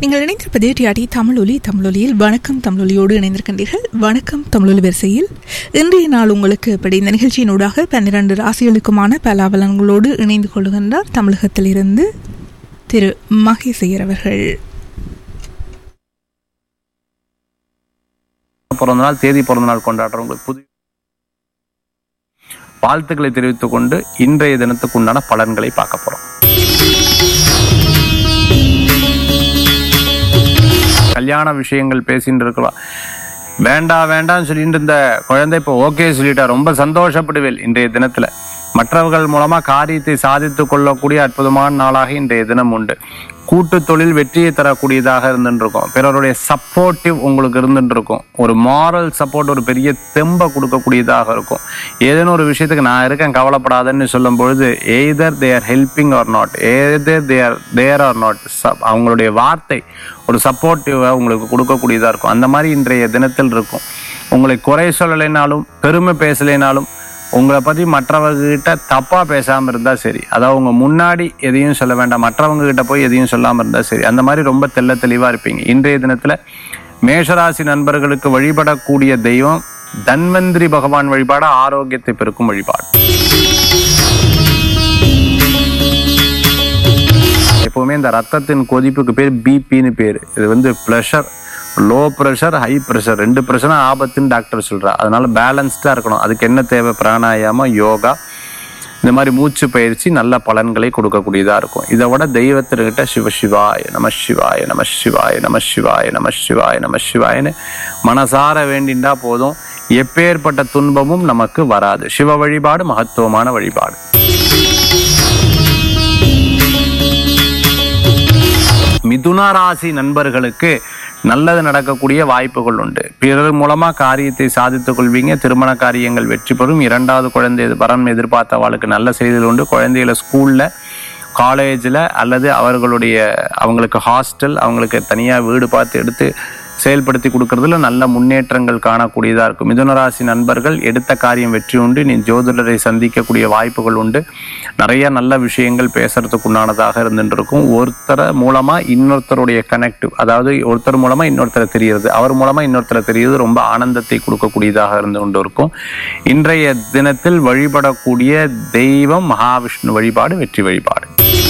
நீங்கள் இணைந்திருப்பது டிஆடி தமிழொலி தமிழொலியில் வணக்கம் தமிழொலியோடு இணைந்திருக்கின்றீர்கள் வணக்கம் தமிழொலி வரிசையில் இன்றைய நாள் உங்களுக்கு இப்படி இந்த நிகழ்ச்சியினூடாக பன்னிரண்டு ராசிகளுக்குமான பலாபலன்களோடு இணைந்து கொள்கின்றார் தமிழகத்திலிருந்து திரு மகேசையர் அவர்கள் பிறந்த நாள் தேதி பிறந்த நாள் கொண்டாடுறவங்களுக்கு புது வாழ்த்துக்களை தெரிவித்துக் கொண்டு இன்றைய தினத்துக்கு உண்டான பலன்களை பார்க்க போறோம் கல்யாண விஷயங்கள் பேசிட்டு இருக்கலாம் வேண்டாம் வேண்டாம்னு சொல்லிட்டு இருந்த குழந்தை இப்போ ஓகே சொல்லிட்டா ரொம்ப சந்தோஷப்படுவேன் இன்றைய தினத்துல மற்றவர்கள் மூலமா காரியத்தை சாதித்துக் கொள்ளக்கூடிய அற்புதமான நாளாக இன்றைய தினம் உண்டு கூட்டு தொழில் வெற்றியை தரக்கூடியதாக இருந்துட்டு இருக்கும் பிறருடைய சப்போர்ட்டிவ் உங்களுக்கு இருந்துட்டு இருக்கும் ஒரு மாரல் சப்போர்ட் ஒரு பெரிய தெம்பை கொடுக்கக்கூடியதாக இருக்கும் ஏதேனும் ஒரு விஷயத்துக்கு நான் இருக்கேன் கவலைப்படாதன்னு சொல்லும் பொழுது either they are helping or not either they are there or not அவங்களுடைய வார்த்தை ஒரு சப்போர்ட்டிவாக உங்களுக்கு கொடுக்கக்கூடியதாக இருக்கும் அந்த மாதிரி இன்றைய தினத்தில் இருக்கும் உங்களை குறை சொல்லலைனாலும் பெருமை பேசலைனாலும் உங்களை பற்றி மற்றவங்க கிட்ட தப்பாக பேசாமல் இருந்தால் சரி அதாவது உங்க முன்னாடி எதையும் சொல்ல வேண்டாம் மற்றவங்க கிட்ட போய் எதையும் சொல்லாமல் இருந்தால் சரி அந்த மாதிரி ரொம்ப தெள்ள தெளிவாக இருப்பீங்க இன்றைய தினத்தில் மேஷராசி நண்பர்களுக்கு வழிபடக்கூடிய தெய்வம் தன்வந்திரி பகவான் வழிபாடு ஆரோக்கியத்தை பெருக்கும் வழிபாடு எப்பவுமே இந்த ரத்தத்தின் கொதிப்புக்கு பேர் பிபின்னு பேர் இது வந்து pressure low pressure high pressure ரெண்டு ப்ரெஷரும் ஆபத்துன்னு டாக்டர் சொல்றா அதனால பேலன்ஸ்டாக இருக்கணும் அதுக்கு என்ன தேவை பிராணாயாமம் யோகா இந்த மாதிரி மூச்சு பயிற்சி நல்ல பலன்களை கொடுக்கக்கூடியதா இருக்கும் இதை விட தெய்வத்திற்கிட்ட சிவ சிவாய நம சிவாய நம சிவாய நம சிவாய நம சிவாய நம சிவாயன்னு மனசார வேண்டிண்டா போதும் எப்பேற்பட்ட துன்பமும் நமக்கு வராது சிவ வழிபாடு மகத்துவமான வழிபாடு மிதுன ராசி நண்பர்களுக்கு நல்லது நடக்கக்கூடிய வாய்ப்புகள் உண்டு பிறர் மூலமா காரியத்தை சாதித்துக் கொள்வீங்க திருமண காரியங்கள் வெற்றி பெறும் இரண்டாவது குழந்தை வரம் எதிர்பார்த்தவாளுக்கு நல்ல செய்திகள் உண்டு குழந்தைகளை ஸ்கூல்ல காலேஜில் அல்லது அவர்களுடைய அவங்களுக்கு ஹாஸ்டல் அவங்களுக்கு தனியாக வீடு பார்த்து எடுத்து செயல்படுத்தி கொடுக்கறதுல நல்ல முன்னேற்றங்கள் காணக்கூடியதாக இருக்கும் மிதுனராசி நண்பர்கள் எடுத்த காரியம் வெற்றி உண்டு நீ ஜோதிடரை சந்திக்கக்கூடிய வாய்ப்புகள் உண்டு நிறைய நல்ல விஷயங்கள் பேசுறதுக்கு உண்டானதாக இருந்துட்டு இருக்கும் ஒருத்தரை மூலமா இன்னொருத்தருடைய கனெக்டிவ் அதாவது ஒருத்தர் மூலமா இன்னொருத்தரை தெரிகிறது அவர் மூலமா இன்னொருத்தரை தெரிகிறது ரொம்ப ஆனந்தத்தை கொடுக்கக்கூடியதாக இருந்து கொண்டு இருக்கும் இன்றைய தினத்தில் வழிபடக்கூடிய தெய்வம் மகாவிஷ்ணு வழிபாடு வெற்றி வழிபாடு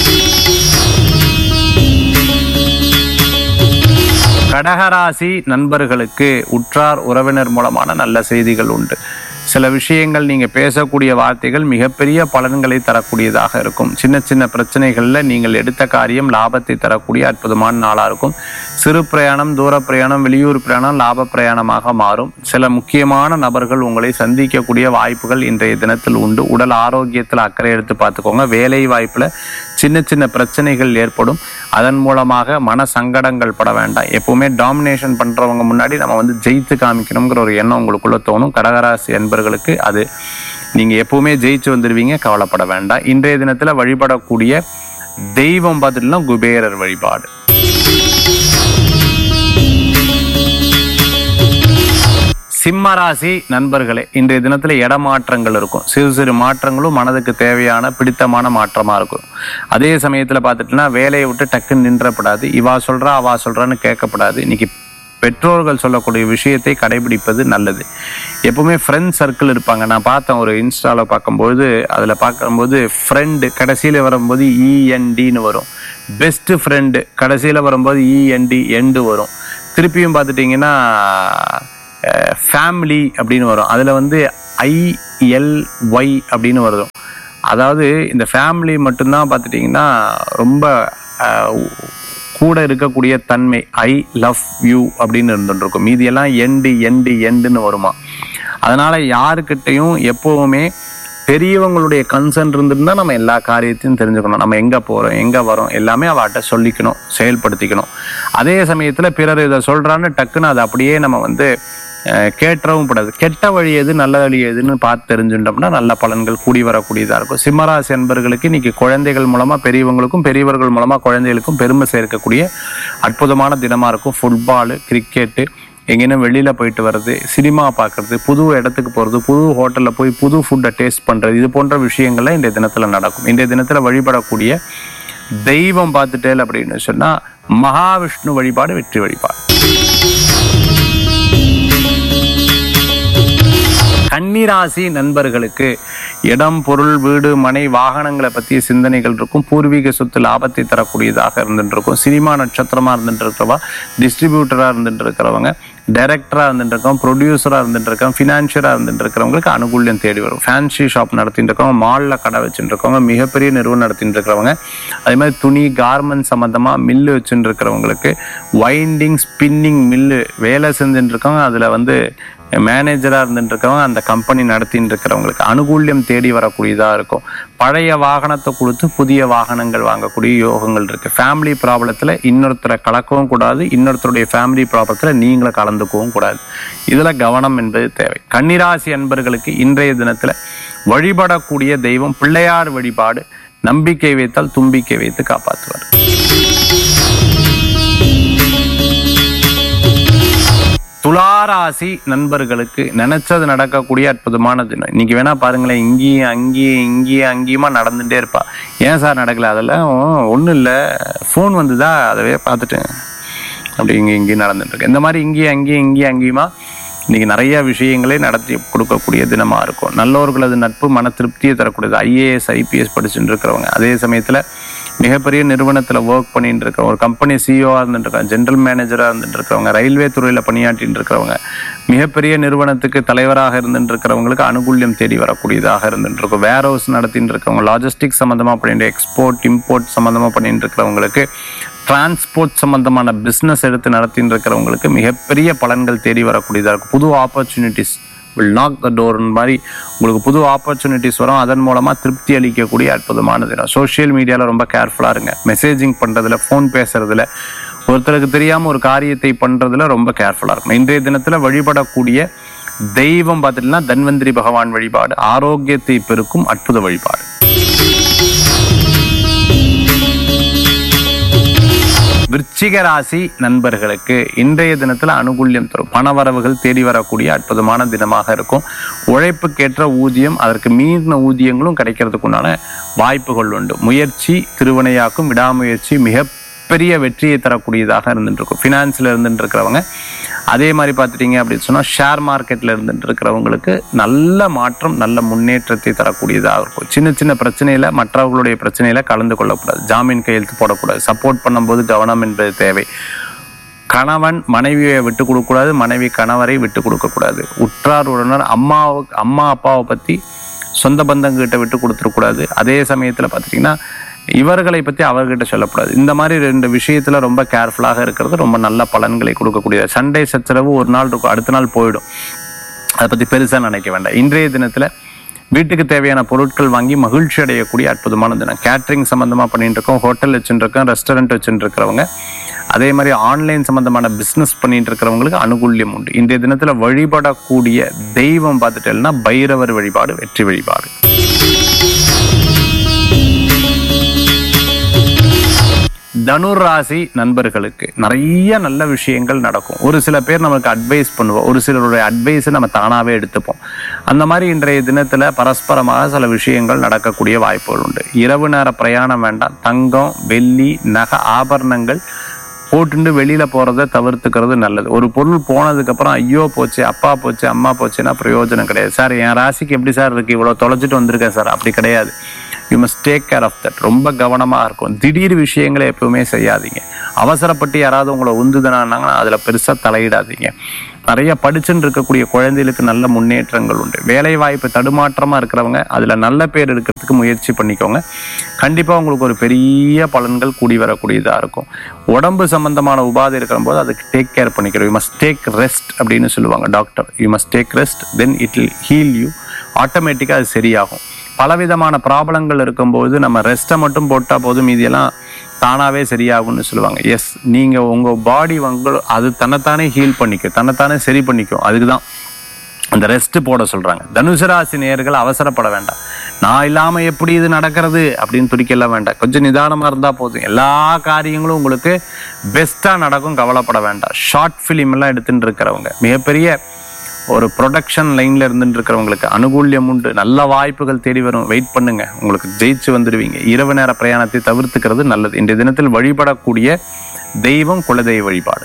கடகராசி நண்பர்களுக்கு உற்றார் உறவினர் மூலமான நல்ல செய்திகள் உண்டு சில விஷயங்கள் நீங்க பேசக்கூடிய வார்த்தைகள் மிகப்பெரிய பலன்களை தரக்கூடியதாக இருக்கும் சின்ன சின்ன பிரச்சனைகள்ல நீங்கள் எடுத்த காரியம் லாபத்தை தரக்கூடிய அற்புதமான நாளா இருக்கும் சிறு பிரயாணம் தூர பிரயாணம் வெளியூர் பிரயாணம் லாப பிரயாணமாக மாறும் சில முக்கியமான நபர்கள் உங்களை சந்திக்கக்கூடிய வாய்ப்புகள் இன்றைய தினத்தில் உண்டு உடல் ஆரோக்கியத்தில் அக்கறை எடுத்து பார்த்துக்கோங்க வேலை வாய்ப்புல சின்ன சின்ன பிரச்சனைகள் ஏற்படும் அதன் மூலமாக மன சங்கடங்கள் பட வேண்டாம் எப்பவுமே டாமினேஷன் பண்றவங்க முன்னாடி நம்ம வந்து ஜெயித்து காமிக்கணுங்கிற ஒரு எண்ணம் உங்களுக்குள்ள தோணும் கடகராசி என்பர்களுக்கு அது நீங்க எப்பவுமே ஜெயிச்சு வந்துடுவீங்க கவலைப்பட வேண்டாம் இன்றைய தினத்துல வழிபடக்கூடிய தெய்வம் பார்த்துட்டுனா குபேரர் வழிபாடு சிம்மராசி நண்பர்களே இன்றைய தினத்துல இடமாற்றங்கள் இருக்கும் சிறு சிறு மாற்றங்களும் மனதுக்கு தேவையான பிடித்தமான மாற்றமா இருக்கும் அதே சமயத்துல பார்த்துட்டுனா வேலையை விட்டு டக்குன்னு நின்றப்படாது இவா சொல்றா அவா சொல்றான்னு கேட்கப்படாது இன்னைக்கு பெற்றோர்கள் சொல்லக்கூடிய விஷயத்தை கடைபிடிப்பது நல்லது எப்பவுமே ஃப்ரெண்ட் சர்க்கிள் இருப்பாங்க நான் பார்த்தேன் ஒரு இன்ஸ்டாவில் பார்க்கும்போது அதில் பார்க்கும்போது ஃப்ரெண்டு கடைசியில் வரும்போது இஎன்டின்னு வரும் பெஸ்ட் ஃப்ரெண்டு கடைசியில் வரும்போது இஎன்டி எண்டு வரும் திருப்பியும் பார்த்துட்டிங்கன்னா ஃபேமிலி அப்படின்னு வரும் அதில் வந்து ஐஎல்ஒய் அப்படின்னு வரும் அதாவது இந்த ஃபேமிலி மட்டும்தான் பார்த்துட்டிங்கன்னா ரொம்ப அஹ், கூட இருக்கக்கூடிய தன்மை ஐ லவ் யூ அப்படின்னு இருந்துட்டு இருக்கும் மீதியெல்லாம் எண்டு எண்டு எண்டுன்னு வருமா அதனால யாருக்கிட்டையும் எப்பவுமே பெரியவங்களுடைய கன்சர்ன் இருந்திருந்தா நம்ம எல்லா காரியத்தையும் தெரிஞ்சுக்கணும் நம்ம எங்க போறோம் எங்க வரோம் எல்லாமே அவட்ட சொல்லிக்கணும் செயல்படுத்திக்கணும் அதே சமயத்துல பிறர் இதை சொல்றான்னு டக்குன்னு அதை அப்படியே நம்ம வந்து அஹ், கேட்டவும் கூடாது கெட்ட வழி எது நல்ல வழி எதுன்னு பார்த்து தெரிஞ்சுட்டோம்னா நல்ல பலன்கள் கூடி வரக்கூடியதா இருக்கும் சிம்மராசி என்பர்களுக்கு இன்னைக்கு குழந்தைகள் மூலமா பெரியவங்களுக்கும் பெரியவர்கள் மூலமா குழந்தைகளுக்கும் பெருமை சேர்க்கக்கூடிய அற்புதமான தினமா இருக்கும் ஃபுட்பாலு கிரிக்கெட்டு எங்கேயும் வெளியில போயிட்டு வர்றது சினிமா பார்க்கறது புது இடத்துக்கு போறது புது ஹோட்டல்ல போய் புது ஃபுட்டை டேஸ்ட் பண்றது இது போன்ற விஷயங்கள்லாம் இன்றைய தினத்துல நடக்கும் இன்றைய தினத்துல வழிபடக்கூடிய தெய்வம் பார்த்துட்டேல் அப்படின்னு சொன்னா மகாவிஷ்ணு வழிபாடு வெற்றி வழிபாடு கன்னிராசி நண்பர்களுக்கு இடம் பொருள் வீடு மனை வாகனங்களை பற்றிய சிந்தனைகள் இருக்கும் பூர்வீக சொத்து லாபத்தை தரக்கூடியதாக இருந்துட்டு இருக்கும் சினிமா நட்சத்திரமா இருந்துட்டு இருக்கிறவா டிஸ்ட்ரிபியூட்டரா இருந்துட்டு இருக்கிறவங்க டைரக்டரா இருந்துட்டு இருக்கோம் ப்ரொடியூசரா இருந்துட்டு இருக்கோம் ஃபினான்ஷியரா இருந்துட்டு இருக்கிறவங்களுக்கு அனுகூல்யம் தேடி வரும் ஃபேன்சி ஷாப் நடத்திட்டு இருக்கவங்க மால்ல கடை வச்சுட்டு இருக்கவங்க மிகப்பெரிய நிறுவனம் நடத்திட்டு இருக்கிறவங்க அதே மாதிரி துணி கார்மெண்ட் சம்பந்தமா மில்லு வச்சுட்டு இருக்கிறவங்களுக்கு வைண்டிங் ஸ்பின்னிங் மில்லு வேலை செஞ்சுட்டு இருக்கவங்க அதுல வந்து மேனேஜராக இருந்துட்டு இருக்கவங்க அந்த கம்பெனி நடத்திட்டு இருக்கிறவங்களுக்கு அனுகூல்யம் தேடி வரக்கூடியதாக இருக்கும் பழைய வாகனத்தை கொடுத்து புதிய வாகனங்கள் வாங்கக்கூடிய யோகங்கள் இருக்கு ஃபேமிலி ப்ராப்ளத்தில் இன்னொருத்தரை கலக்கவும் கூடாது இன்னொருத்தருடைய ஃபேமிலி ப்ராப்ளத்தில் நீங்களும் கலந்துக்கவும் கூடாது இதில் கவனம் என்பது தேவை கன்னிராசி அன்பர்களுக்கு இன்றைய தினத்தில் வழிபடக்கூடிய தெய்வம் பிள்ளையார் வழிபாடு நம்பிக்கை வைத்தால் தும்பிக்கை வைத்து காப்பாற்றுவார் துளாராசி நண்பர்களுக்கு நினைச்சது நடக்கக்கூடிய அற்புதமான தினம் இன்னைக்கு வேணா பாருங்களேன் இங்கேயும் அங்கேயும் இங்கேயும் அங்கேயுமா நடந்துட்டே இருப்பா ஏன் சார் நடக்கல அதெல்லாம் ஒன்றும் இல்லை ஃபோன் வந்துதா அதவே பார்த்துட்டேன் அப்படி இங்கே இங்கேயும் நடந்துட்டு இருக்கு இந்த மாதிரி இங்கேயும் அங்கேயும் இங்கேயும் அங்கேயுமா இன்னைக்கு நிறைய விஷயங்களே நடத்தி கொடுக்கக்கூடிய தினமா இருக்கும் நல்லவர்களது நட்பு மன திருப்தியை தரக்கூடியது ஐஏஎஸ் ஐபிஎஸ் படிச்சுட்டு இருக்கிறவங்க அதே சமயத்துல மிகப்பெரிய நிறுவனத்துல ஒர்க் பண்ணிட்டு இருக்கிற ஒரு கம்பெனி சிஇஓவா இருந்துட்டு இருக்காங்க ஜெனரல் மேனேஜரா இருந்துட்டு இருக்கிறவங்க ரயில்வே துறையில பணியாற்றிட்டு இருக்கிறவங்க மிகப்பெரிய நிறுவனத்துக்கு தலைவராக இருந்துட்டு இருக்கிறவங்களுக்கு அனுகூல்யம் தேடி வரக்கூடியதாக இருந்துட்டு இருக்கும் வேர் ஹவுஸ் நடத்திட்டு இருக்கவங்க லாஜிஸ்டிக் சம்பந்தமா பண்ணிட்டு எக்ஸ்போர்ட் இம்போர்ட் சம்பந்தமா பண்ணிட்டு இருக்கிறவங்களுக்கு டிரான்ஸ்போர்ட் சம்பந்தமான பிஸ்னஸ் எடுத்து நடத்திட்டு இருக்கிறவங்களுக்கு மிகப்பெரிய பலன்கள் தேடி வரக்கூடியதாக இருக்கும் புது opportunities will knock the door மாதிரி உங்களுக்கு புது ஆப்பர்ச்சுனிட்டிஸ் வரும் அதன் மூலமா திருப்தி அளிக்கக்கூடிய அற்புதமான தினம் சோஷியல் மீடியால ரொம்ப கேர்ஃபுல்லா இருங்க மெசேஜிங் பண்றதுல ஃபோன் பேசுறதுல ஒருத்தருக்கு தெரியாம ஒரு காரியத்தை பண்றதுல ரொம்ப கேர்ஃபுல்லா இருக்கணும் இன்றைய தினத்துல வழிபடக்கூடிய தெய்வம் பார்த்துட்டீங்கன்னா தன்வந்திரி பகவான் வழிபாடு ஆரோக்கியத்தை பெருக்கும் அற்புத வழிபாடு விருச்சிக ராசி நண்பர்களுக்கு இன்றைய தினத்துல அனுகூல்யம் தரும் பணவரவுகள் தேடி வரக்கூடிய அற்புதமான தினமாக இருக்கும் உழைப்புக்கேற்ற ஊதியம் அதற்கு மீறின ஊதியங்களும் கிடைக்கிறதுக்கு உண்டான வாய்ப்புகள் உண்டு முயற்சி திருவினையாக்கும் விடாமுயற்சி மிக பெரிய வெற்றியை தரக்கூடியதாக இருந்துட்டு இருக்கும் ஃபினான்ஸில் இருந்துட்டு இருக்கிறவங்க அதே மாதிரி பார்த்துட்டீங்க அப்படின்னு சொன்னால் ஷேர் மார்க்கெட்டில் இருந்துட்டு இருக்கிறவங்களுக்கு நல்ல மாற்றம் நல்ல முன்னேற்றத்தை தரக்கூடியதாக இருக்கும் சின்ன சின்ன பிரச்சனையில மற்றவர்களுடைய பிரச்சனையில கலந்து கொள்ளக்கூடாது ஜாமீன் கையெழுத்து போடக்கூடாது சப்போர்ட் பண்ணும்போது கவனம் என்பது தேவை கணவன் மனைவியை விட்டு கொடுக்கக்கூடாது மனைவி கணவரை விட்டு கொடுக்கக்கூடாது உற்றார் உறவினர் அம்மாவுக்கு அம்மா அப்பாவை பற்றி சொந்த பந்தங்கிட்ட விட்டு கொடுத்துடக்கூடாது அதே சமயத்தில் பார்த்துட்டிங்கன்னா இவர்களை பற்றி அவர்கிட்ட சொல்லக்கூடாது இந்த மாதிரி ரெண்டு விஷயத்துல ரொம்ப கேர்ஃபுல்லாக இருக்கிறது ரொம்ப நல்ல பலன்களை கொடுக்கக்கூடியது சண்டை சச்சரவு ஒரு நாள் இருக்கும் அடுத்த நாள் போயிடும் அதை பற்றி பெருசாக நினைக்க வேண்டாம் இன்றைய தினத்தில் வீட்டுக்கு தேவையான பொருட்கள் வாங்கி மகிழ்ச்சி அடையக்கூடிய அற்புதமான தினம் கேட்ரிங் சம்மந்தமாக பண்ணிட்டு இருக்கோம் ஹோட்டல் வச்சுட்டு இருக்கோம் ரெஸ்டாரண்ட் வச்சுட்டு இருக்கிறவங்க அதே மாதிரி ஆன்லைன் சம்மந்தமான பிஸ்னஸ் பண்ணிட்டு இருக்கிறவங்களுக்கு அனுகூல்யம் உண்டு இன்றைய தினத்தில் வழிபடக்கூடிய தெய்வம் பார்த்துட்டேன்னா பைரவர் வழிபாடு வெற்றி வழிபாடு தனுர் ராசி நண்பர்களுக்கு நிறைய நல்ல விஷயங்கள் நடக்கும் ஒரு சில பேர் நமக்கு அட்வைஸ் பண்ணுவோம் ஒரு சிலருடைய அட்வைஸை நம்ம தானாவே எடுத்துப்போம் அந்த மாதிரி இன்றைய தினத்துல பரஸ்பரமாக சில விஷயங்கள் நடக்கக்கூடிய வாய்ப்புகள் உண்டு இரவு நேர பிரயாணம் வேண்டாம் தங்கம் வெள்ளி நகை ஆபரணங்கள் போட்டுட்டு வெளியில போறதை தவிர்த்துக்கிறது நல்லது ஒரு பொருள் போனதுக்கு அப்புறம் ஐயோ போச்சு அப்பா போச்சு அம்மா போச்சுன்னா பிரயோஜனம் கிடையாது சார் என் ராசிக்கு எப்படி சார் இருக்கு இவ்வளவு தொலைச்சிட்டு வந்திருக்கேன் சார் அப்படி கிடையாது you must take care of that ரொம்ப கவனமா இருக்கும் திடீர் விஷயங்களை எப்பவுமே செய்யாதீங்க அவசரப்பட்டு யாராவது உங்களை உந்துதனாங்கன்னா அதுல பெருசா தலையிடாதீங்க நிறைய படிச்சுன்னு இருக்கக்கூடிய குழந்தைகளுக்கு நல்ல முன்னேற்றங்கள் உண்டு வேலை வாய்ப்பு தடுமாற்றமா இருக்கிறவங்க அதுல நல்ல பேர் எடுக்கிறதுக்கு முயற்சி பண்ணிக்கோங்க கண்டிப்பா உங்களுக்கு ஒரு பெரிய பலன்கள் கூடி வரக்கூடியதா இருக்கும் உடம்பு சம்பந்தமான உபாதை இருக்கிற போது அதுக்கு டேக் கேர் பண்ணிக்கிறோம் யூ மஸ்ட் டேக் ரெஸ்ட் அப்படின்னு சொல்லுவாங்க doctor you must take rest then it will heal you ஆட்டோமேட்டிக்காக அது சரியாகும் பலவிதமான ப்ராப்ளங்கள் இருக்கும்போது நம்ம ரெஸ்ட்டை மட்டும் போட்டால் போதும் மீதியெல்லாம் தானாகவே சரியாகும்னு சொல்லுவாங்க எஸ் நீங்கள் உங்கள் பாடி வந்து அது தன்னைத்தானே ஹீல் பண்ணிக்கும் தன்னைத்தானே சரி பண்ணிக்கும் அதுக்கு தான் அந்த ரெஸ்ட் போட சொல்றாங்க தனுசு ராசி நேயர்கள் அவசரப்பட வேண்டாம் நான் இல்லாம எப்படி இது நடக்கிறது அப்படின்னு துடிக்கலாம் வேண்டாம் கொஞ்சம் நிதானமா இருந்தா போதும் எல்லா காரியங்களும் உங்களுக்கு பெஸ்டா நடக்கும் கவலைப்பட வேண்டாம் ஷார்ட் ஃபிலிம் எல்லாம் எடுத்துட்டு இருக்கிறவங்க மிகப்பெரிய ஒரு ப்ரொடக்ஷன் லைன்ல இருந்துட்டு இருக்கிறவங்களுக்கு அனுகூல்யம் உண்டு நல்ல வாய்ப்புகள் தேடி வரும் வெயிட் பண்ணுங்க உங்களுக்கு ஜெயிச்சு வந்துடுவீங்க இரவு நேர பிரயாணத்தை தவிர்த்துக்கிறது நல்லது இன்றைய தினத்தில் வழிபடக்கூடிய தெய்வம் குலதெய்வ வழிபாடு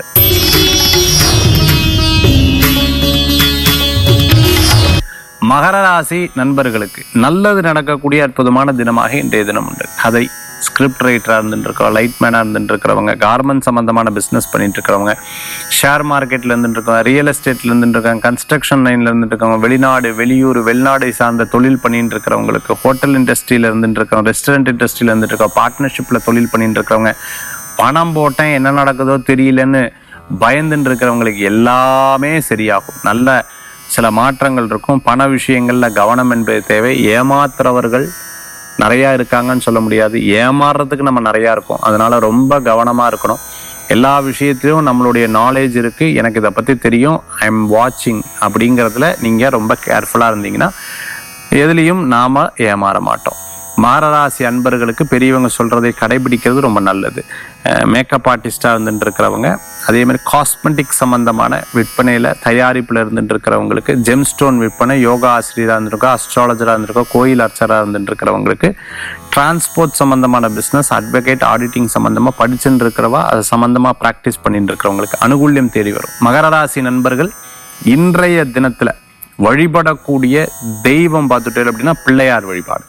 மகர ராசி நண்பர்களுக்கு நல்லது நடக்கக்கூடிய அற்புதமான தினமாக இன்றைய தினம் உண்டு கதை ஸ்கிரிப்ட் ரைட்டராக இருந்துட்டு இருக்கோம் லைட் மேனாக இருந்துட்டு இருக்கிறவங்க கார்மெண்ட் சம்பந்தமான பிஸ்னஸ் பண்ணிட்டு இருக்கிறவங்க ஷேர் மார்க்கெட்ல இருந்துட்டு இருக்கவங்க ரியல் எஸ்டேட்ல இருந்துட்டு இருக்காங்க கன்ஸ்ட்ரக்ஷன் லைன்ல இருந்துட்டு இருக்கவங்க வெளிநாடு வெளியூர் வெளிநாடை சார்ந்த தொழில் பண்ணிட்டு இருக்கிறவங்களுக்கு ஹோட்டல் இண்டஸ்ட்ரியில இருந்துட்டு இருக்கவங்க ரெஸ்டாரண்ட் இண்டஸ்ட்ரியில இருந்துட்டு இருக்கவங்க பார்ட்னர்ஷிப்ல தொழில் பண்ணிட்டு இருக்கிறவங்க பணம் போட்டேன் என்ன நடக்குதோ தெரியலன்னு பயந்துட்டு இருக்கிறவங்களுக்கு எல்லாமே சரியாகும் நல்ல சில மாற்றங்கள் இருக்கும் பண விஷயங்கள்ல கவனம் என்பது தேவை ஏமாத்துறவர்கள் நிறையா இருக்காங்கன்னு சொல்ல முடியாது ஏமாறுறதுக்கு நம்ம நிறையா இருக்கோம் அதனால ரொம்ப கவனமா இருக்கணும் எல்லா விஷயத்திலும் நம்மளுடைய நாலேஜ் இருக்கு எனக்கு இதை பத்தி தெரியும் ஐ எம் வாட்சிங் அப்படிங்கிறதுல நீங்க ரொம்ப கேர்ஃபுல்லா இருந்தீங்கன்னா எதுலேயும் நாம ஏமாற மாட்டோம் மாரராசி அன்பர்களுக்கு பெரியவங்க சொல்றதை கடைபிடிக்கிறது ரொம்ப நல்லது மேக்கப் ஆர்டிஸ்டாக இருந்துட்டு இருக்கிறவங்க அதே மாதிரி காஸ்மெட்டிக் சம்பந்தமான விற்பனையில் தயாரிப்பில் இருந்துட்டு இருக்கிறவங்களுக்கு ஜெம் ஸ்டோன் விற்பனை யோகா ஆசிரியராக இருந்திருக்கோம் அஸ்ட்ராலஜராக இருந்திருக்கோம் கோயில் அர்ச்சராக இருந்துட்டு இருக்கிறவங்களுக்கு டிரான்ஸ்போர்ட் சம்பந்தமான பிஸ்னஸ் அட்வொகேட் ஆடிட்டிங் சம்பந்தமாக படிச்சுட்டு இருக்கிறவா அது சம்பந்தமாக ப்ராக்டிஸ் பண்ணிட்டு இருக்கிறவங்களுக்கு அனுகூல்யம் தேடி வரும் மகர ராசி நண்பர்கள் இன்றைய தினத்தில் வழிபடக்கூடிய தெய்வம் பார்த்துட்டு அப்படின்னா பிள்ளையார் வழிபாடு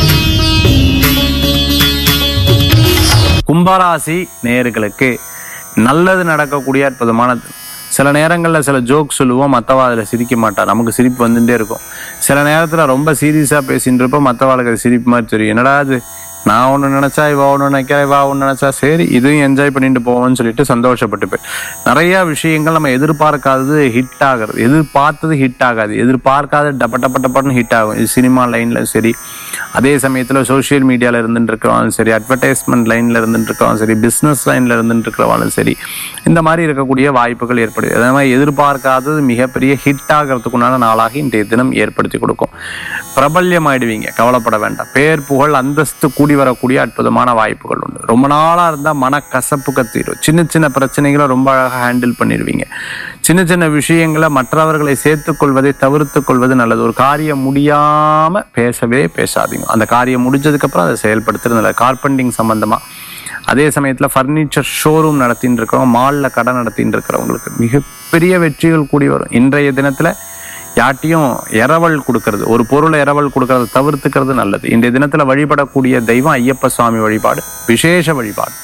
கும்பராசி நேயர்களுக்கு நல்லது நடக்கக்கூடிய அற்புதமான சில நேரங்களில் சில ஜோக் சொல்லுவோம் மற்றவா அதில் சிரிக்க மாட்டா நமக்கு சிரிப்பு வந்துட்டே இருக்கும் சில நேரத்தில் ரொம்ப சீரியஸாக பேசிட்டு இருப்போம் மற்றவாளுக்கு அது சிரிப்பு மாதிரி தெரியும் என்னடா அது நான் ஒன்று நினச்சா இவா ஒன்று நினைக்கிறா இவா ஒன்று நினச்சா சரி இதையும் என்ஜாய் பண்ணிட்டு போவோம்னு சொல்லிட்டு சந்தோஷப்பட்டு போய் நிறைய விஷயங்கள் நம்ம எதிர்பார்க்காதது ஹிட் ஆகிறது எதிர்பார்த்தது ஹிட் ஆகாது எதிர்பார்க்காத டப்ப டப்ப டப்பன்னு ஹிட் ஆகும் இது சினிமா லைனில் சரி அதே சமயத்தில் சோஷியல் மீடியாவில் இருந்துட்டு இருக்கிறவங்களும் சரி அட்வர்டைஸ்மெண்ட் லைனில் இருந்துட்டு இருக்கிறவங்க சரி பிஸ்னஸ் லைனில் இருந்துட்டு இருக்கிறவங்களும் சரி இந்த மாதிரி இருக்கக்கூடிய வாய்ப்புகள் ஏற்படுது அதே மாதிரி எதிர்பார்க்காதது மிகப்பெரிய ஹிட் ஆகிறதுக்குண்டான நாளாக இன்றைய தினம் ஏற்படுத்தி கொடுக்கும் பிரபல்யம் ஆயிடுவீங்க கவலைப்பட வேண்டாம் பேர் புகழ் அந்தஸ்து கூடி வரக்கூடிய அற்புதமான வாய்ப்புகள் உண்டு ரொம்ப நாளாக இருந்தால் மனக்கசப்புக்கு தீரும் சின்ன சின்ன பிரச்சனைகளை ரொம்ப அழகாக ஹேண்டில் பண்ணிடுவீங்க சின்ன சின்ன விஷயங்களை மற்றவர்களை சேர்த்துக் கொள்வதை தவிர்த்து கொள்வது நல்லது ஒரு காரியம் முடியாம பேசவே பேசாதீங்க அந்த காரியம் முடிஞ்சதுக்கு அப்புறம் அதை செயல்படுத்துறது நல்லது கார்பெண்டிங் சம்பந்தமா அதே சமயத்துல ஃபர்னிச்சர் ஷோரூம் நடத்தின்னு இருக்கிறவங்க மால்ல கடை நடத்தின்னு இருக்கிறவங்களுக்கு மிகப்பெரிய வெற்றிகள் கூடி வரும் இன்றைய தினத்துல யார்ட்டையும் இரவல் கொடுக்கறது ஒரு பொருளை இரவல் கொடுக்கறத தவிர்த்துக்கிறது நல்லது இன்றைய தினத்துல வழிபடக்கூடிய தெய்வம் ஐயப்ப சுவாமி வழிபாடு விசேஷ வழிபாடு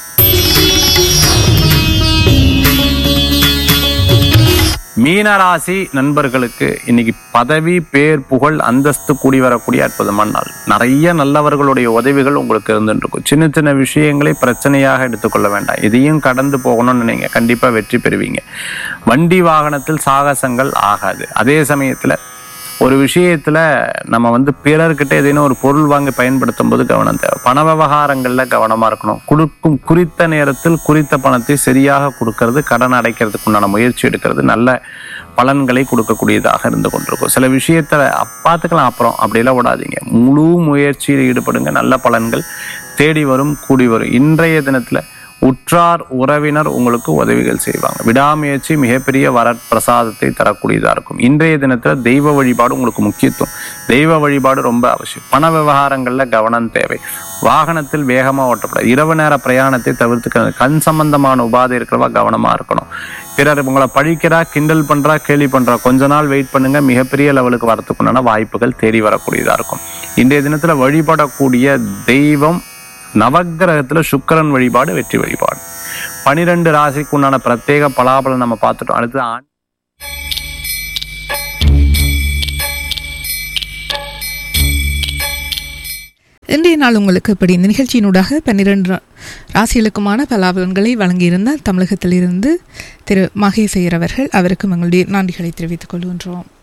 மீனராசி நண்பர்களுக்கு இன்னைக்கு பதவி பேர் புகழ் அந்தஸ்து கூடி வரக்கூடிய அற்புதமான நாள் நிறைய நல்லவர்களுடைய உதவிகள் உங்களுக்கு இருந்துட்டு இருக்கும் சின்ன சின்ன விஷயங்களை பிரச்சனையாக எடுத்துக்கொள்ள வேண்டாம் இதையும் கடந்து போகணும்னு நினைங்க கண்டிப்பா வெற்றி பெறுவீங்க வண்டி வாகனத்தில் சாகசங்கள் ஆகாது அதே சமயத்துல ஒரு விஷயத்துல நம்ம வந்து பிறர்கிட்ட ஏதேனும் ஒரு பொருள் வாங்கி பயன்படுத்தும் போது கவனம் தேவை பண விவகாரங்கள்ல கவனமா இருக்கணும் கொடுக்கும் குறித்த நேரத்தில் குறித்த பணத்தை சரியாக கொடுக்கறது கடன் அடைக்கிறதுக்கு உண்டான முயற்சி எடுக்கிறது நல்ல பலன்களை கொடுக்கக்கூடியதாக இருந்து கொண்டிருக்கும் சில விஷயத்த பார்த்துக்கலாம் அப்புறம் அப்படியெல்லாம் விடாதீங்க முழு முயற்சியில் ஈடுபடுங்க நல்ல பலன்கள் தேடி வரும் கூடி வரும் இன்றைய தினத்துல உற்றார் உறவினர் உங்களுக்கு உதவிகள் செய்வாங்க விடாமுயற்சி மிகப்பெரிய வரப்பிரசாதத்தை தரக்கூடியதா இருக்கும் இன்றைய தினத்துல தெய்வ வழிபாடு உங்களுக்கு முக்கியத்துவம் தெய்வ வழிபாடு ரொம்ப அவசியம் பண விவகாரங்கள்ல கவனம் தேவை வாகனத்தில் வேகமா ஓட்டப்படாது இரவு நேர பிரயாணத்தை தவிர்த்துக்க கண் சம்பந்தமான உபாதை இருக்கிறவா கவனமா இருக்கணும் பிறர் உங்களை பழிக்கிறா கிண்டல் பண்றா கேலி பண்றா கொஞ்ச நாள் வெயிட் பண்ணுங்க மிகப்பெரிய லெவலுக்கு வரத்துக்குண்டான வாய்ப்புகள் தேடி வரக்கூடியதா இருக்கும் இன்றைய தினத்துல வழிபடக்கூடிய தெய்வம் நவக்கிரகத்துல சுக்கிரன் வழிபாடு வெற்றி வழிபாடு பனிரெண்டு ராசிக்கு உண்டான பிரத்யேக பலாபலம் நம்ம பார்த்துட்டோம் அடுத்து ஆண் இன்றைய நாள் உங்களுக்கு இப்படி இந்த நிகழ்ச்சியினூடாக பன்னிரண்டு ராசிகளுக்குமான பலாபலன்களை வழங்கியிருந்த தமிழகத்திலிருந்து திரு மகேசையர் அவர்கள் அவருக்கும் எங்களுடைய நன்றிகளை தெரிவித்துக் கொள்கின்றோம்